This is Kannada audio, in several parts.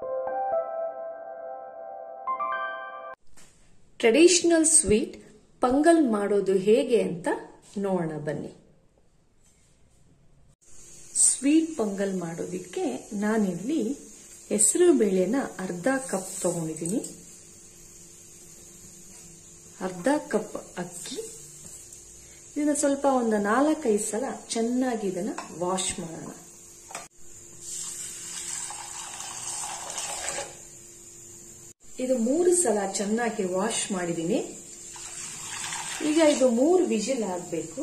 ಟ್ರೆಡಿಷನಲ್ ಸ್ವೀಟ್ ಪಂಗಲ್ ಮಾಡೋದು ಹೇಗೆ ಅಂತ ನೋಡೋಣ ಬನ್ನಿ ಸ್ವೀಟ್ ಪೊಂಗಲ್ ಮಾಡೋದಕ್ಕೆ ನಾನಿಲ್ಲಿ ಹೆಸರು ಬೇಳೆನ ಅರ್ಧ ಕಪ್ ತಗೊಂಡಿದ್ದೀನಿ ಅರ್ಧ ಕಪ್ ಅಕ್ಕಿ ಇದನ್ನ ಸ್ವಲ್ಪ ಒಂದು ನಾಲ್ಕೈದು ಸಲ ಚೆನ್ನಾಗಿ ಇದನ್ನ ವಾಶ್ ಮಾಡೋಣ ಇದು ಮೂರು ಸಲ ಚೆನ್ನಾಗಿ ವಾಶ್ ಮಾಡಿದ್ದೀನಿ ಈಗ ಇದು ಮೂರು ವಿಜಿಲ್ ಆಗಬೇಕು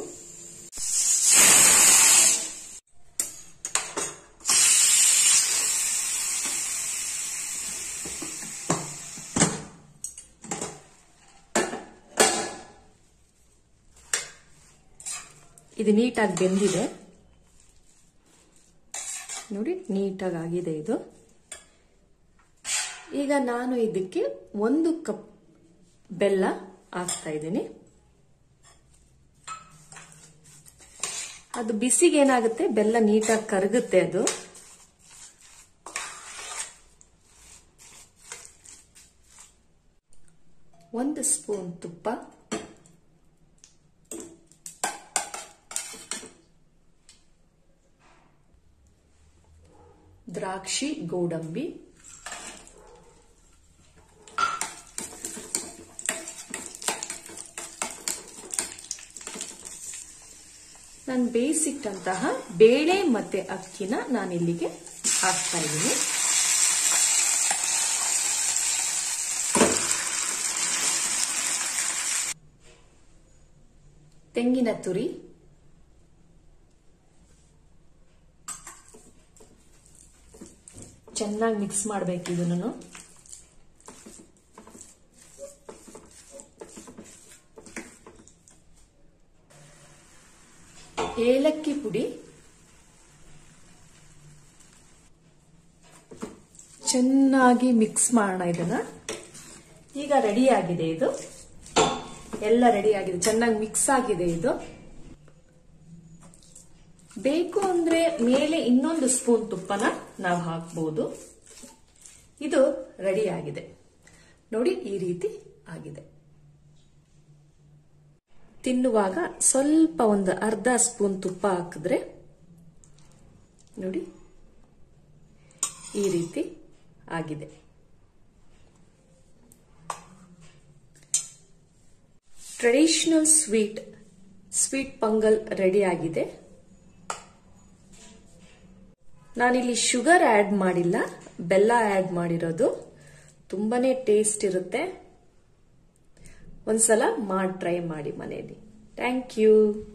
ಇದು ನೀಟಾಗಿ ಬೆಂದಿದೆ ನೋಡಿ ನೀಟಾಗಿ ಆಗಿದೆ ಇದು ಈಗ ನಾನು ಇದಕ್ಕೆ ಒಂದು ಕಪ್ ಬೆಲ್ಲ ಹಾಕ್ತಾ ಇದ್ದೀನಿ ಅದು ಬಿಸಿಗೆ ಏನಾಗುತ್ತೆ ಬೆಲ್ಲ ನೀಟಾಗಿ ಕರಗುತ್ತೆ ಅದು ಒಂದು ಸ್ಪೂನ್ ತುಪ್ಪ ದ್ರಾಕ್ಷಿ ಗೋಡಂಬಿ ನಾನು ಬೇಯಿಸಿಟ್ಟಂತಹ ಬೇಳೆ ಮತ್ತೆ ಅಕ್ಕಿನ ನಾನು ಇಲ್ಲಿಗೆ ಹಾಕ್ತಾ ಇದ್ದೀನಿ ತೆಂಗಿನ ತುರಿ ಚೆನ್ನಾಗಿ ಮಿಕ್ಸ್ ಮಾಡಬೇಕು ಇದನ್ನು ಏಲಕ್ಕಿ ಪುಡಿ ಚೆನ್ನಾಗಿ ಮಿಕ್ಸ್ ಮಾಡೋಣ ಇದನ್ನ ಈಗ ರೆಡಿ ಆಗಿದೆ ಇದು ಎಲ್ಲ ರೆಡಿ ಆಗಿದೆ ಚೆನ್ನಾಗಿ ಮಿಕ್ಸ್ ಆಗಿದೆ ಇದು ಬೇಕು ಅಂದ್ರೆ ಮೇಲೆ ಇನ್ನೊಂದು ಸ್ಪೂನ್ ತುಪ್ಪನ ನಾವು ಹಾಕ್ಬಹುದು ಇದು ರೆಡಿ ಆಗಿದೆ ನೋಡಿ ಈ ರೀತಿ ಆಗಿದೆ ತಿನ್ನುವಾಗ ಸ್ವಲ್ಪ ಒಂದು ಅರ್ಧ ಸ್ಪೂನ್ ತುಪ್ಪ ಹಾಕಿದ್ರೆ ನೋಡಿ ಈ ರೀತಿ ಆಗಿದೆ traditional sweet sweet pongal ready ಆಗಿದೆ ನಾನಿಲ್ಲಿ ಶುಗರ್ ಆಡ್ ಮಾಡಿಲ್ಲ ಬೆಲ್ಲ ಆಡ್ ಮಾಡಿರೋದು ತುಂಬಾನೇ ಟೇಸ್ಟ್ ಇರುತ್ತೆ ಒಂದ್ಸಲ ಮಾಡಿ ಟ್ರೈ ಮಾಡಿ ಮನೆಯಲ್ಲಿ ಥ್ಯಾಂಕ್ ಯು